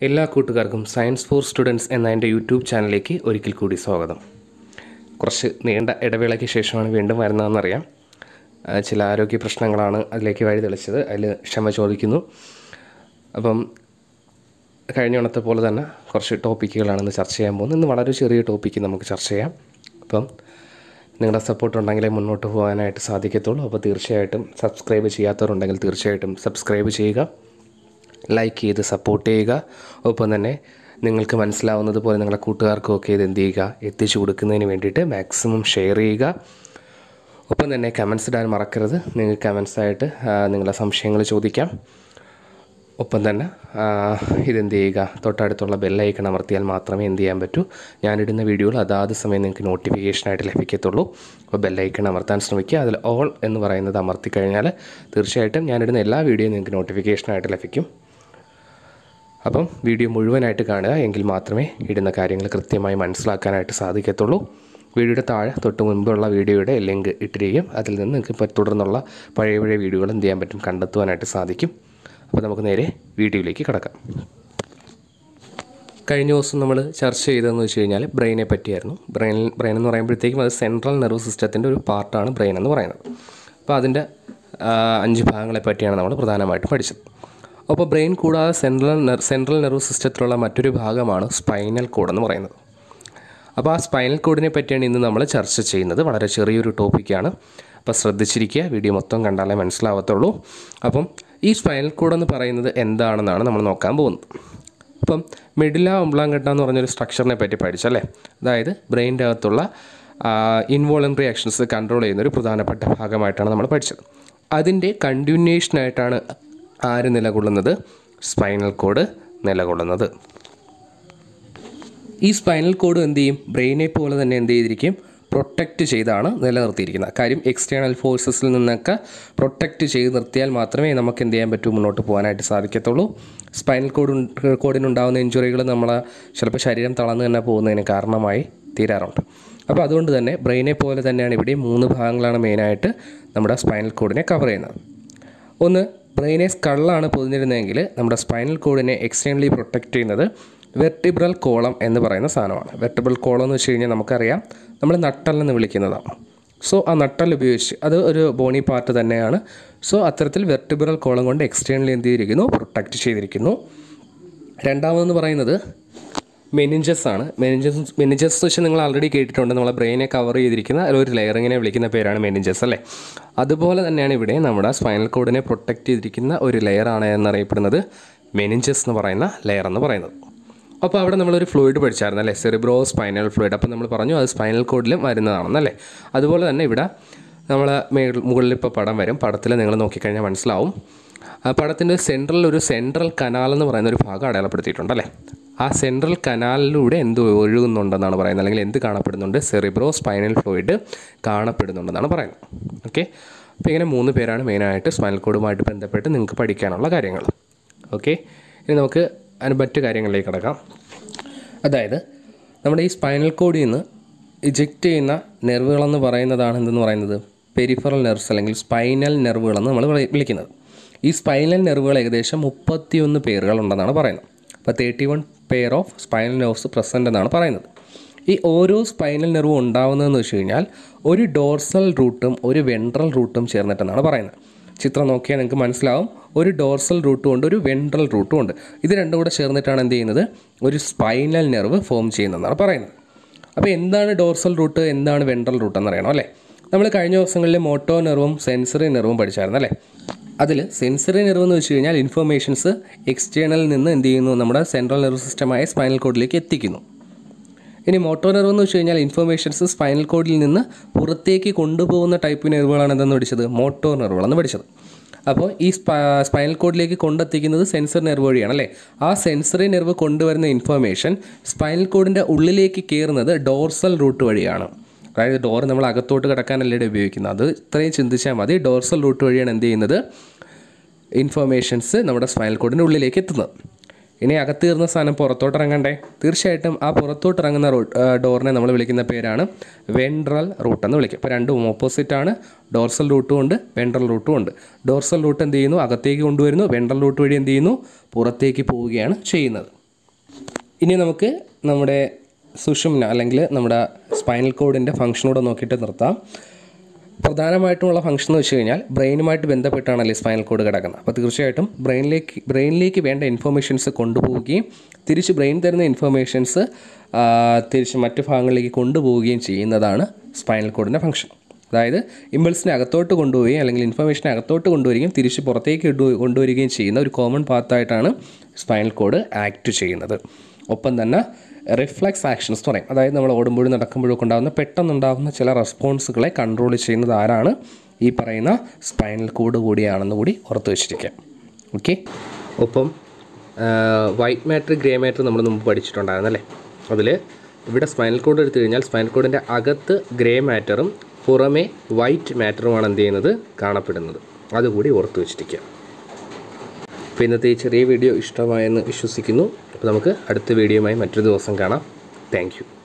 എല്ലാ കൂട്ടുകാർക്കും science for students എന്ന എൻ്റെ യൂട്യൂബ് ചാനലിലേക്ക് ഒരിക്കൽ കൂടി സ്വാഗതം കുറച്ച് നീണ്ട ഇടവേളയ്ക്ക് ശേഷമാണ് വീണ്ടും വരുന്നതെന്നറിയാം ആ, ചില ആരോഗ്യ പ്രശ്നങ്ങളാണ് അതിലേക്ക് വഴി തെളിച്ചത് അതിൽ ക്ഷമ ചോദിക്കുന്നു അപ്പം കഴിഞ്ഞ ഓണത്തെ പോലെ തന്നെ കുറച്ച് ടോപ്പിക്കുകളാണ് ഇന്ന് ചർച്ച ചെയ്യാൻ പോകുന്നത് ഇന്ന് വളരെ ചെറിയ ടോപ്പിക്ക് നമുക്ക് ചർച്ച ചെയ്യാം അപ്പം നിങ്ങളുടെ സപ്പോർട്ട് ഉണ്ടെങ്കിലേ മുന്നോട്ട് പോകാനായിട്ട് സാധിക്കത്തുള്ളൂ അപ്പോൾ തീർച്ചയായിട്ടും സബ്സ്ക്രൈബ് ചെയ്യാത്തവരുണ്ടെങ്കിൽ തീർച്ചയായിട്ടും സബ്സ്ക്രൈബ് ചെയ്യുക ലൈക്ക് ചെയ്ത് സപ്പോർട്ട് ചെയ്യുക ഒപ്പം തന്നെ നിങ്ങൾക്ക് മനസ്സിലാവുന്നത് പോലെ നിങ്ങളുടെ കൂട്ടുകാർക്കും ഒക്കെ ഇത് എന്ത് ചെയ്യുക എത്തിച്ചു കൊടുക്കുന്നതിന് വേണ്ടിയിട്ട് മാക്സിമം ഷെയർ ചെയ്യുക ഒപ്പം തന്നെ കമൻസ് ഇടാൻ മറക്കരുത് നിങ്ങൾക്ക് കമൻസായിട്ട് നിങ്ങളുടെ സംശയങ്ങൾ ചോദിക്കാം ഒപ്പം തന്നെ ആ, ഇതെന്ത് ചെയ്യുക തൊട്ടടുത്തുള്ള ബെല്ലൈക്കൺ അമർത്തിയാൽ മാത്രമേ എന്ത് ചെയ്യാൻ പറ്റൂ ഞാനിടുന്ന വീഡിയോകൾ അതാത് സമയം നിങ്ങൾക്ക് നോട്ടിഫിക്കേഷനായിട്ട് ലഭിക്കത്തുള്ളൂ അപ്പോൾ ബെല്ലൈക്കൺ അമർത്താൻ ശ്രമിക്കുക അതിൽ ഓൾ എന്ന് പറയുന്നത് അമർത്തി കഴിഞ്ഞാൽ തീർച്ചയായിട്ടും ഞാനിടുന്ന എല്ലാ വീഡിയോയും നിങ്ങൾക്ക് നോട്ടിഫിക്കേഷനായിട്ട് ലഭിക്കും അപ്പം വീഡിയോ മുഴുവനായിട്ട് കാണുക എങ്കിൽ മാത്രമേ ഇടുന്ന കാര്യങ്ങൾ കൃത്യമായി മനസ്സിലാക്കാനായിട്ട് സാധിക്കത്തുള്ളൂ വീഡിയോയുടെ താഴെ തൊട്ട് മുൻപുള്ള വീഡിയോയുടെ ലിങ്ക് ഇട്ടിരിക്കും അതിൽ നിന്ന് നിങ്ങൾക്ക് ഇപ്പോൾ തുടർന്നുള്ള പഴയ പഴയ വീഡിയോകൾ എന്ത് ചെയ്യാൻ പറ്റും കണ്ടെത്തുവാനായിട്ട് സാധിക്കും അപ്പോൾ നമുക്ക് നേരെ വീഡിയോയിലേക്ക് കിടക്കാം കഴിഞ്ഞ ദിവസം നമ്മൾ ചർച്ച ചെയ്തതെന്ന് വെച്ച് കഴിഞ്ഞാൽ ബ്രെയിനെ പറ്റിയായിരുന്നു ബ്രെയിൻ ബ്രെയിൻ എന്ന് പറയുമ്പോഴത്തേക്കും അത് സെൻട്രൽ നെർവ് സിസ്റ്റത്തിൻ്റെ ഒരു പാർട്ടാണ് ബ്രെയിൻ എന്ന് പറയുന്നത് അപ്പോൾ അതിൻ്റെ ആ, അഞ്ച് ഭാഗങ്ങളെ പറ്റിയാണ് നമ്മൾ പ്രധാനമായിട്ടും പഠിച്ചത് അപ്പോൾ ബ്രെയിൻ കൂടാതെ സെൻട്രൽ നെർ സെൻട്രൽ നെർവ് സിസ്റ്റത്തിലുള്ള മറ്റൊരു ഭാഗമാണ് സ്പൈനൽ കോഡ് എന്ന് പറയുന്നത് അപ്പോൾ ആ സ്പൈനൽ കോഡിനെ പറ്റിയാണ് ഇന്ന് നമ്മൾ ചർച്ച ചെയ്യുന്നത് വളരെ ചെറിയൊരു ടോപ്പിക്കാണ് അപ്പോൾ ശ്രദ്ധിച്ചിരിക്കുക വീഡിയോ മൊത്തം കണ്ടാലേ മനസ്സിലാവത്തുള്ളൂ അപ്പം ഈ സ്പൈനൽ കോഡ് എന്ന് പറയുന്നത് എന്താണെന്നാണ് നമ്മൾ നോക്കാൻ പോകുന്നത് അപ്പം മെഡില ഒംബ്ലാങ്കട്ട എന്ന് പറഞ്ഞൊരു സ്ട്രക്ചറിനെ പറ്റി പഠിച്ചല്ലേ അതായത് ബ്രെയിൻ്റെ അകത്തുള്ള ഇൻവോളണ്ടറി ആക്ഷൻസ് കൺട്രോൾ ചെയ്യുന്ന ഒരു പ്രധാനപ്പെട്ട ഭാഗമായിട്ടാണ് നമ്മൾ പഠിച്ചത് അതിൻ്റെ കണ്ടിന്യൂഷനായിട്ടാണ് ആര് നിലകൊള്ളുന്നത് സ്പൈനൽ കോഡ് നിലകൊള്ളുന്നത് ഈ സ്പൈനൽ കോഡ് എന്ത് ചെയ്യും ബ്രെയിനെ പോലെ തന്നെ എന്ത് ചെയ്തിരിക്കും പ്രൊട്ടക്റ്റ് ചെയ്താണ് നിലനിർത്തിയിരിക്കുന്നത് കാര്യം എക്സ്റ്റേണൽ ഫോഴ്സസിൽ നിന്നൊക്കെ പ്രൊട്ടക്റ്റ് ചെയ്ത് നിർത്തിയാൽ മാത്രമേ നമുക്ക് എന്ത് ചെയ്യാൻ പറ്റൂ മുന്നോട്ട് പോകാനായിട്ട് സാധിക്കത്തുള്ളൂ സ്പൈനൽ കോഡ് കോഡിനുണ്ടാകുന്ന ഇഞ്ചുറികൾ നമ്മളെ ചിലപ്പോൾ ശരീരം തളർന്നു തന്നെ പോകുന്നതിന് കാരണമായി തീരാറുണ്ട് അപ്പോൾ അതുകൊണ്ട് തന്നെ ബ്രെയിനെ പോലെ തന്നെയാണ് ഇവിടെ മൂന്ന് ഭാഗങ്ങളാണ് മെയിനായിട്ട് നമ്മുടെ സ്പൈനൽ കോഡിനെ കവർ ചെയ്യുന്നത് ഒന്ന് ബ്രെയിനെ സ്കള്ളാണ് പൊതിഞ്ഞിരുന്നതെങ്കിൽ നമ്മുടെ സ്പൈനൽ കോഡിനെ എക്സ്റ്റേണലി പ്രൊട്ടക്റ്റ് ചെയ്യുന്നത് വെർട്ടിബ്രൽ കോളം എന്ന് പറയുന്ന സാധനമാണ് വെർട്ടിബ്രൽ കോളം എന്ന് വെച്ച് കഴിഞ്ഞാൽ നമുക്കറിയാം നമ്മൾ നട്ടൽ എന്ന് വിളിക്കുന്നതാണ് സോ ആ നട്ടൽ ഉപയോഗിച്ച് അത് ഒരു ബോണി പാർട്ട് തന്നെയാണ് സോ അത്തരത്തിൽ വെർട്ടിബ്രൽ കോളം കൊണ്ട് എക്സ്റ്റേണലി എന്ത് ചെയ്തിരിക്കുന്നു പ്രൊട്ടക്റ്റ് ചെയ്തിരിക്കുന്നു രണ്ടാമതെന്ന് പറയുന്നത് മെനിഞ്ചസ് ആണ് മെനിഞ്ചസ് മെനിഞ്ചസ് എന്ന് വെച്ചാൽ നിങ്ങൾ ആൾറെഡി കേട്ടിട്ടുണ്ട് നമ്മളെ ബ്രെയിനെ കവർ ചെയ്തിരിക്കുന്ന ഒരു ലെയറിങ്ങിനെ വിളിക്കുന്ന പേരാണ് മെനിഞ്ചസ് അല്ലേ അതുപോലെ തന്നെയാണ് ഇവിടെ നമ്മുടെ സ്പൈനൽ കോഡിനെ പ്രൊട്ടക്റ്റ് ചെയ്തിരിക്കുന്ന ഒരു ലെയറാണ് എന്നറിയപ്പെടുന്നത് മെനിഞ്ചസ് എന്ന് പറയുന്ന ലെയർ എന്ന് പറയുന്നത് അപ്പോൾ അവിടെ നമ്മളൊരു ഫ്ലൂയിഡ് പഠിച്ചായിരുന്നു അല്ലേ സെറിബ്രോ സ്പൈനൽ ഫ്ലൂയിഡ് അപ്പോൾ നമ്മൾ പറഞ്ഞു അത് സ്പൈനൽ കോഡിലും വരുന്നതാണെന്നല്ലേ അതുപോലെ തന്നെ ഇവിടെ നമ്മൾ മുകളിൽ ഇപ്പോൾ പടം വരും പടത്തിൽ നിങ്ങൾ നോക്കിക്കഴിഞ്ഞാൽ മനസ്സിലാവും ആ പടത്തിൻ്റെ സെൻട്രൽ ഒരു സെൻട്രൽ കനാൽ എന്ന് പറയുന്ന ഒരു ഭാഗം അടയാളപ്പെടുത്തിയിട്ടുണ്ട് അല്ലേ ആ സെൻട്രൽ കനാലിലൂടെ എന്ത് ഒഴുകുന്നുണ്ടെന്നാണ് പറയുന്നത് അല്ലെങ്കിൽ എന്ത് കാണപ്പെടുന്നുണ്ട് സെറിബ്രോ സ്പൈനൽ ഫ്ലൂയിഡ് കാണപ്പെടുന്നുണ്ടെന്നാണ് പറയുന്നത് ഓക്കെ അപ്പോൾ ഇങ്ങനെ മൂന്ന് പേരാണ് മെയിനായിട്ട് സ്പൈനൽ കോഡുമായിട്ട് ബന്ധപ്പെട്ട് നിങ്ങൾക്ക് പഠിക്കാനുള്ള കാര്യങ്ങൾ ഓക്കെ ഇനി നമുക്ക് അതിന് മറ്റ് കാര്യങ്ങളിലേക്ക് കിടക്കാം അതായത് നമ്മുടെ ഈ സ്പൈനൽ കോഡിൽ നിന്ന് ഇജക്റ്റ് ചെയ്യുന്ന നെർവുകളെന്ന് പറയുന്നതാണ് എന്തെന്ന് പറയുന്നത് പെരിഫറൽ നെർവ്സ് അല്ലെങ്കിൽ സ്പൈനൽ നെർവുകളെന്ന് നമ്മൾ വിളി- വിളിക്കുന്നത് ഈ സ്പൈനൽ നെർവുകൾ ഏകദേശം മുപ്പത്തിയൊന്ന് പേരുകളുണ്ടെന്നാണ് പറയുന്നത് അപ്പോൾ thirty one pair of spinal nerves present എന്നാണ് പറയുന്നത് ഈ ഓരോ സ്പൈനൽ നെർവും ഉണ്ടാവുന്നതെന്ന് വെച്ച് കഴിഞ്ഞാൽ ഒരു ഡോർസൽ റൂട്ടും ഒരു വെൻട്രൽ റൂട്ടും ചേർന്നിട്ടെന്നാണ് പറയുന്നത് ചിത്രം നോക്കിയാൽ നിങ്ങൾക്ക് മനസ്സിലാവും ഒരു ഡോർസൽ റൂട്ടും ഉണ്ട് ഒരു വെൻട്രൽ റൂട്ടും ഉണ്ട് ഇത് രണ്ടും കൂടെ ചേർന്നിട്ടാണ് എന്ത് ചെയ്യുന്നത് ഒരു സ്പൈനൽ നെർവ് ഫോം ചെയ്യുന്നതെന്നാണ് പറയുന്നത് അപ്പോൾ എന്താണ് ഡോർസൽ റൂട്ട് എന്താണ് വെൻട്രൽ റൂട്ട് എന്നറിയണം അല്ലേ നമ്മൾ കഴിഞ്ഞ ദിവസങ്ങളിൽ മോട്ടോ നെർവും സെൻസറി നെർവും പഠിച്ചായിരുന്നു അല്ലേ അതിൽ സെൻസറി നെർവ് എന്ന് വെച്ച് കഴിഞ്ഞാൽ ഇൻഫർമേഷൻസ് എക്സ്റ്റേണലിൽ നിന്ന് എന്ത് ചെയ്യുന്നു നമ്മുടെ സെൻട്രൽ നെർവ് സിസ്റ്റമായ സ്പൈനൽ കോഡിലേക്ക് എത്തിക്കുന്നു ഇനി മോട്ടോ നെർവ് എന്ന് വെച്ച് കഴിഞ്ഞാൽ ഇൻഫർമേഷൻസ് സ്പൈനൽ കോഡിൽ നിന്ന് പുറത്തേക്ക് കൊണ്ടുപോകുന്ന ടൈപ്പ് നെർവുകളാണ് എന്തെന്ന് പഠിച്ചത് മോട്ടോ നെർവുകളെന്ന് പഠിച്ചത് അപ്പോൾ ഈ സ്പ- സ്പൈനൽ കോഡിലേക്ക് കൊണ്ടെത്തിക്കുന്നത് സെൻസർ നെർവ് വഴിയാണ് അല്ലേ ആ സെൻസറി നെർവ് കൊണ്ടുവരുന്ന ഇൻഫർമേഷൻ സ്പൈനൽ കോഡിൻ്റെ ഉള്ളിലേക്ക് കയറുന്നത് ഡോർസൽ റൂട്ട് വഴിയാണ് അതായത് ഡോർ നമ്മൾ അകത്തോട്ട് കിടക്കാനല്ലേ ഇവിടെ ഉപയോഗിക്കുന്നത് അത് ഇത്രയും ചിന്തിച്ചാൽ മതി ഡോർസൽ റൂട്ട് വഴിയാണ് എന്ത് ചെയ്യുന്നത് ഇൻഫർമേഷൻസ് നമ്മുടെ സ്പൈനൽ കോഡിൻ്റെ ഉള്ളിലേക്ക് എത്തുന്നത് ഇനി അകത്ത് കയറുന്ന സാധനം പുറത്തോട്ട് ഇറങ്ങണ്ടേ തീർച്ചയായിട്ടും ആ പുറത്തോട്ട് ഇറങ്ങുന്ന റൂട്ട് ഡോറിനെ നമ്മൾ വിളിക്കുന്ന പേരാണ് വെൻട്രൽ റൂട്ട് എന്ന് വിളിക്കും ഇപ്പോൾ രണ്ടും ഓപ്പോസിറ്റ് ആണ് ഡോർസൽ റൂട്ടും ഉണ്ട് വെൻട്രൽ റൂട്ടും ഉണ്ട് ഡോർസൽ റൂട്ട് എന്ത് ചെയ്യുന്നു അകത്തേക്ക് കൊണ്ടുവരുന്നു വെൻട്രൽ റൂട്ട് വഴി എന്ത് ചെയ്യുന്നു പുറത്തേക്ക് പോവുകയാണ് ചെയ്യുന്നത് ഇനി നമുക്ക് നമ്മുടെ സുഷുമ്ന അല്ലെങ്കിൽ നമ്മുടെ സ്പൈനൽ കോഡിൻ്റെ ഫംഗ്ഷനോടെ നോക്കിയിട്ട് നിർത്താം പ്രധാനമായിട്ടുമുള്ള ഫംഗ്ഷൻ എന്ന് വെച്ച് കഴിഞ്ഞാൽ ബ്രെയിനുമായിട്ട് ബന്ധപ്പെട്ടാണല്ലേ സ്പൈനൽ കോഡ് കിടക്കുന്നത് അപ്പോൾ തീർച്ചയായിട്ടും ബ്രെയിനിലേക്ക് ബ്രെയിനിലേക്ക് വേണ്ട ഇൻഫർമേഷൻസ് കൊണ്ടുപോവുകയും തിരിച്ച് ബ്രെയിൻ തരുന്ന ഇൻഫർമേഷൻസ് തിരിച്ച് മറ്റു ഭാഗങ്ങളിലേക്ക് കൊണ്ടുപോവുകയും ചെയ്യുന്നതാണ് സ്പൈനൽ കോഡിൻ്റെ ഫംഗ്ഷൻ അതായത് ഇമ്പൾസിനെ അകത്തോട്ട് കൊണ്ടുപോവുകയും അല്ലെങ്കിൽ ഇൻഫർമേഷനെ അകത്തോട്ട് കൊണ്ടുവരികയും തിരിച്ച് പുറത്തേക്ക് ഇടു- കൊണ്ടുവരികയും ചെയ്യുന്ന ഒരു കോമൺ പാത്തായിട്ടാണ് സ്പൈനൽ കോഡ് ആക്ട് ചെയ്യുന്നത് ഒപ്പം തന്നെ റിഫ്ലക്സ് ആക്ഷൻസ് എന്ന് പറയും അതായത് നമ്മൾ ഓടുമ്പോഴും നടക്കുമ്പോഴും ഒക്കെ ഉണ്ടാകുന്ന പെട്ടെന്നുണ്ടാകുന്ന ചില റെസ്പോൺസുകളെ കൺട്രോൾ ചെയ്യുന്നത് ആരാണ് ഈ പറയുന്ന സ്പൈനൽ കോഡ് കൂടിയാണെന്ന് കൂടി ഓർത്ത് വെച്ചിരിക്കാം ഓക്കെ ഒപ്പം വൈറ്റ് മാറ്റർ ഗ്രേ മാറ്റർ നമ്മൾ മുമ്പ് പഠിച്ചിട്ടുണ്ടായിരുന്നല്ലേ അതിൽ ഇവിടെ സ്പൈനൽ കോഡ് എടുത്തു കഴിഞ്ഞാൽ സ്പൈനൽ കോഡിൻ്റെ അകത്ത് ഗ്രേ മാറ്ററും പുറമേ വൈറ്റ് മാറ്ററുമാണ് എന്ത് ചെയ്യുന്നത് കാണപ്പെടുന്നത് അതുകൂടി ഓർത്ത് വെച്ചിരിക്കുക അപ്പോൾ ഇന്നത്തെ ഈ ചെറിയ വീഡിയോ ഇഷ്ടമായെന്ന് വിശ്വസിക്കുന്നു അപ്പോൾ നമുക്ക് അടുത്ത വീഡിയോയുമായി മറ്റൊരു ദിവസം കാണാം താങ്ക്